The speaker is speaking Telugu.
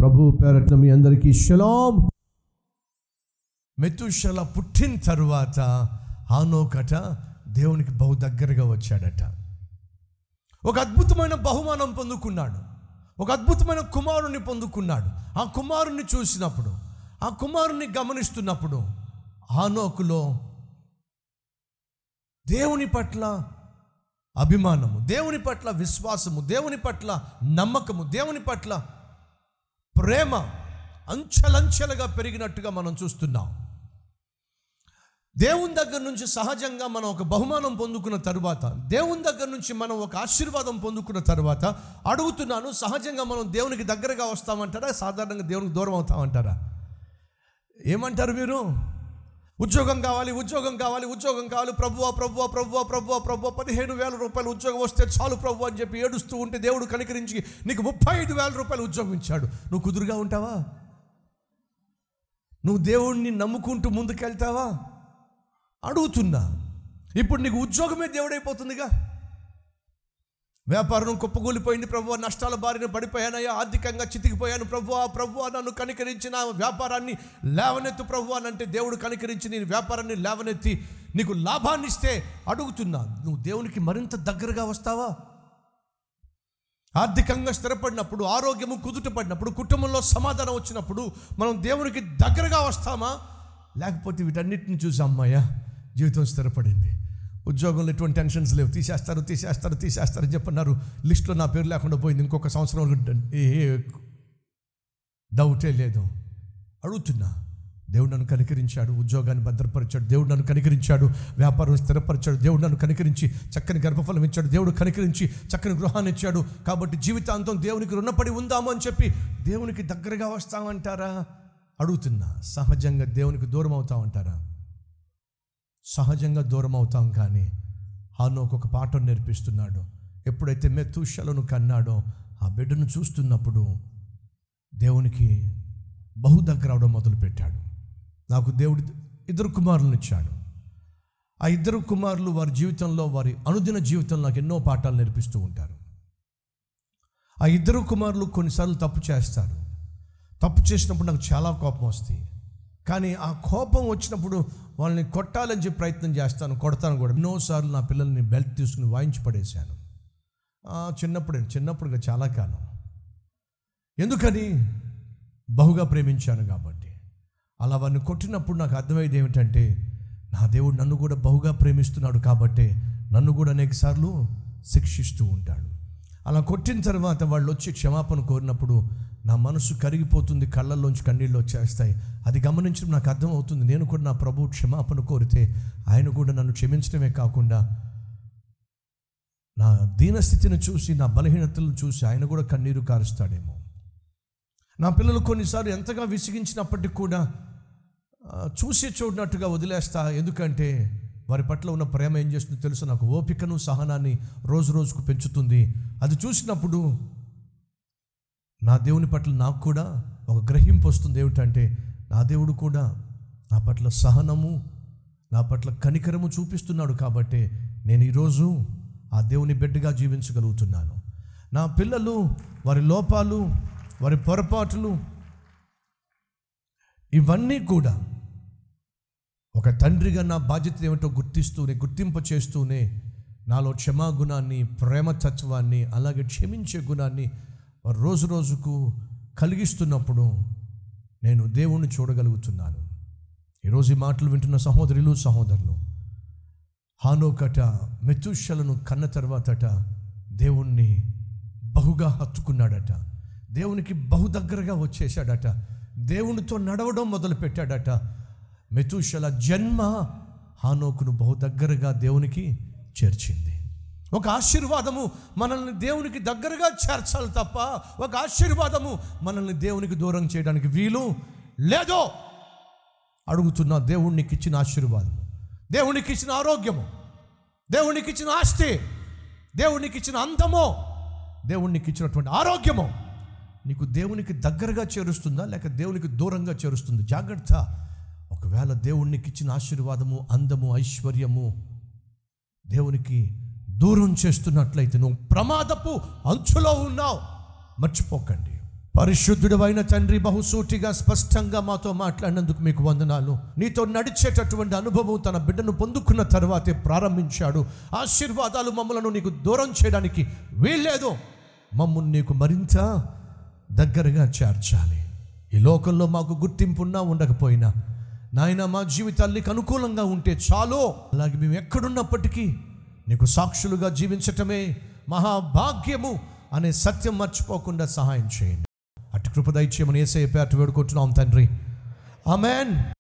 ప్రభు పేరట్న మీ అందరికీ షలాం మెతుషల పుట్టిన తరువాత హానోకట దేవునికి బహు దగ్గరగా వచ్చాడట ఒక అద్భుతమైన బహుమానం పొందుకున్నాడు ఒక అద్భుతమైన కుమారుణ్ణి పొందుకున్నాడు ఆ కుమారుణ్ణి చూసినప్పుడు ఆ కుమారుణ్ణి గమనిస్తున్నప్పుడు హానోకులో దేవుని పట్ల అభిమానము దేవుని పట్ల విశ్వాసము దేవుని పట్ల నమ్మకము దేవుని పట్ల ప్రేమ అంచెలంచెలుగా పెరిగినట్టుగా మనం చూస్తున్నాం దేవుని దగ్గర నుంచి సహజంగా మనం ఒక బహుమానం పొందుకున్న తరువాత దేవుని దగ్గర నుంచి మనం ఒక ఆశీర్వాదం పొందుకున్న తరువాత అడుగుతున్నాను సహజంగా మనం దేవునికి దగ్గరగా వస్తామంటారా సాధారణంగా దేవునికి దూరం అవుతామంటారా ఏమంటారు మీరు ఉద్యోగం కావాలి ఉద్యోగం కావాలి ఉద్యోగం కావాలి ప్రభువా ప్రభువా ప్రభువా ప్రభువా ప్రభువా పదిహేను వేల రూపాయలు ఉద్యోగం వస్తే చాలు ప్రభు అని చెప్పి ఏడుస్తూ ఉంటే దేవుడు కనికరించి నీకు ముప్పై ఐదు వేల రూపాయలు ఉద్యోగం ఇచ్చాడు నువ్వు కుదురుగా ఉంటావా నువ్వు దేవుణ్ణి నమ్ముకుంటూ ముందుకెళ్తావా అడుగుతున్నా ఇప్పుడు నీకు ఉద్యోగమే దేవుడైపోతుందిగా వ్యాపారం కుప్పకూలిపోయింది ప్రభు నష్టాల బారిన పడిపోయానయ్యా ఆర్థికంగా చితికిపోయాను ప్రభు ప్రభు నన్ను కనికరించి నా వ్యాపారాన్ని లేవనెత్తు ప్రభు అని అంటే దేవుడు కనికరించి నీ వ్యాపారాన్ని లేవనెత్తి నీకు లాభాన్ని ఇస్తే అడుగుతున్నా నువ్వు దేవునికి మరింత దగ్గరగా వస్తావా ఆర్థికంగా స్థిరపడినప్పుడు ఆరోగ్యము కుదుట పడినప్పుడు కుటుంబంలో సమాధానం వచ్చినప్పుడు మనం దేవునికి దగ్గరగా వస్తామా లేకపోతే వీటన్నిటిని చూసి అమ్మాయ జీవితం స్థిరపడింది ఉద్యోగంలో ఎటువంటి టెన్షన్స్ లేవు తీసేస్తారు తీసేస్తారు తీసేస్తారు అని చెప్పన్నారు లిస్టులో నా పేరు లేకుండా పోయింది ఇంకొక సంవత్సరం వరకు ఏ డౌటే లేదు అడుగుతున్నా దేవుడు నన్ను కనికరించాడు ఉద్యోగాన్ని భద్రపరిచాడు దేవుడు నన్ను కనికరించాడు వ్యాపారం స్థిరపరిచాడు దేవుడు నన్ను కనికరించి చక్కని గర్భఫలం ఇచ్చాడు దేవుడు కనికరించి చక్కని గృహాన్ని ఇచ్చాడు కాబట్టి జీవితాంతం దేవునికి రుణపడి ఉందాము అని చెప్పి దేవునికి దగ్గరగా వస్తామంటారా అడుగుతున్నా సహజంగా దేవునికి దూరం అవుతామంటారా సహజంగా దూరం అవుతాం కానీ హానోకు ఒక పాఠం నేర్పిస్తున్నాడు ఎప్పుడైతే మెతూషలను కన్నాడో ఆ బిడ్డను చూస్తున్నప్పుడు దేవునికి బహు దగ్గర అవడం మొదలుపెట్టాడు నాకు దేవుడు ఇద్దరు కుమారులను ఇచ్చాడు ఆ ఇద్దరు కుమారులు వారి జీవితంలో వారి అనుదిన జీవితంలో నాకు ఎన్నో పాఠాలు నేర్పిస్తూ ఉంటారు ఆ ఇద్దరు కుమారులు కొన్నిసార్లు తప్పు చేస్తారు తప్పు చేసినప్పుడు నాకు చాలా కోపం వస్తాయి కానీ ఆ కోపం వచ్చినప్పుడు వాళ్ళని కొట్టాలని చెప్పి ప్రయత్నం చేస్తాను కొడతాను కూడా ఎన్నోసార్లు నా పిల్లల్ని బెల్ట్ తీసుకుని వాయించి పడేశాను చిన్నప్పుడే చిన్నప్పుడు చాలా కాలం ఎందుకని బహుగా ప్రేమించాను కాబట్టి అలా వారిని కొట్టినప్పుడు నాకు అర్థమయ్యేది ఏమిటంటే నా దేవుడు నన్ను కూడా బహుగా ప్రేమిస్తున్నాడు కాబట్టి నన్ను కూడా అనేకసార్లు శిక్షిస్తూ ఉంటాడు అలా కొట్టిన తర్వాత వాళ్ళు వచ్చి క్షమాపణ కోరినప్పుడు నా మనసు కరిగిపోతుంది కళ్ళల్లోంచి కన్నీళ్ళు వచ్చేస్తాయి అది గమనించడం నాకు అర్థమవుతుంది నేను కూడా నా ప్రభు క్షమాపణ కోరితే ఆయన కూడా నన్ను క్షమించడమే కాకుండా నా దీనస్థితిని చూసి నా బలహీనతలను చూసి ఆయన కూడా కన్నీరు కారుస్తాడేమో నా పిల్లలు కొన్నిసార్లు ఎంతగా విసిగించినప్పటికీ కూడా చూసి చూడనట్టుగా వదిలేస్తా ఎందుకంటే వారి పట్ల ఉన్న ప్రేమ ఏం చేస్తుందో తెలుసు నాకు ఓపికను సహనాన్ని రోజు రోజుకు పెంచుతుంది అది చూసినప్పుడు నా దేవుని పట్ల నాకు కూడా ఒక గ్రహింపు వస్తుంది ఏమిటంటే నా దేవుడు కూడా నా పట్ల సహనము నా పట్ల కనికరము చూపిస్తున్నాడు కాబట్టి నేను ఈరోజు ఆ దేవుని బిడ్డగా జీవించగలుగుతున్నాను నా పిల్లలు వారి లోపాలు వారి పొరపాట్లు ఇవన్నీ కూడా ఒక తండ్రిగా నా బాధ్యత ఏమిటో గుర్తిస్తూనే గుర్తింప చేస్తూనే నాలో క్షమాగుణాన్ని ప్రేమ తత్వాన్ని అలాగే క్షమించే గుణాన్ని రోజు రోజుకు కలిగిస్తున్నప్పుడు నేను దేవుణ్ణి చూడగలుగుతున్నాను ఈరోజు ఈ మాటలు వింటున్న సహోదరులు సహోదరులు హానోకట మెతుషలను కన్న తర్వాతట దేవుణ్ణి బహుగా హత్తుకున్నాడట దేవునికి బహు దగ్గరగా వచ్చేసాడట దేవునితో నడవడం మొదలుపెట్టాడట మెతుషల జన్మ హానోకును బహు దగ్గరగా దేవునికి చేర్చింది ఒక ఆశీర్వాదము మనల్ని దేవునికి దగ్గరగా చేర్చాలి తప్ప ఒక ఆశీర్వాదము మనల్ని దేవునికి దూరం చేయడానికి వీలు లేదో అడుగుతున్న దేవునికి ఇచ్చిన ఆశీర్వాదము దేవునికి ఇచ్చిన ఆరోగ్యము దేవునికి ఇచ్చిన ఆస్తి దేవునికి ఇచ్చిన అందము దేవునికి ఇచ్చినటువంటి ఆరోగ్యము నీకు దేవునికి దగ్గరగా చేరుస్తుందా లేక దేవునికి దూరంగా చేరుస్తుంది జాగ్రత్త ఒకవేళ దేవునికి ఇచ్చిన ఆశీర్వాదము అందము ఐశ్వర్యము దేవునికి దూరం చేస్తున్నట్లయితే నువ్వు ప్రమాదపు అంచులో ఉన్నావు మర్చిపోకండి పరిశుద్ధుడు అయిన తండ్రి బహుసూటిగా స్పష్టంగా మాతో మాట్లాడినందుకు మీకు వందనాలు నీతో నడిచేటటువంటి అనుభవం తన బిడ్డను పొందుకున్న తర్వాతే ప్రారంభించాడు ఆశీర్వాదాలు మమ్మలను నీకు దూరం చేయడానికి వీల్లేదు మమ్మల్ని నీకు మరింత దగ్గరగా చేర్చాలి ఈ లోకంలో మాకు గుర్తింపు ఉన్నా ఉండకపోయినా నాయన మా జీవితాలు నీకు అనుకూలంగా ఉంటే చాలు అలాగే మేము ఎక్కడున్నప్పటికీ నీకు సాక్షులుగా జీవించటమే మహాభాగ్యము అనే సత్యం మర్చిపోకుండా సహాయం చేయండి అటు కృప దయచేయమని ఏసే పేట వేడుకుంటున్నాం తండ్రి ఆమెన్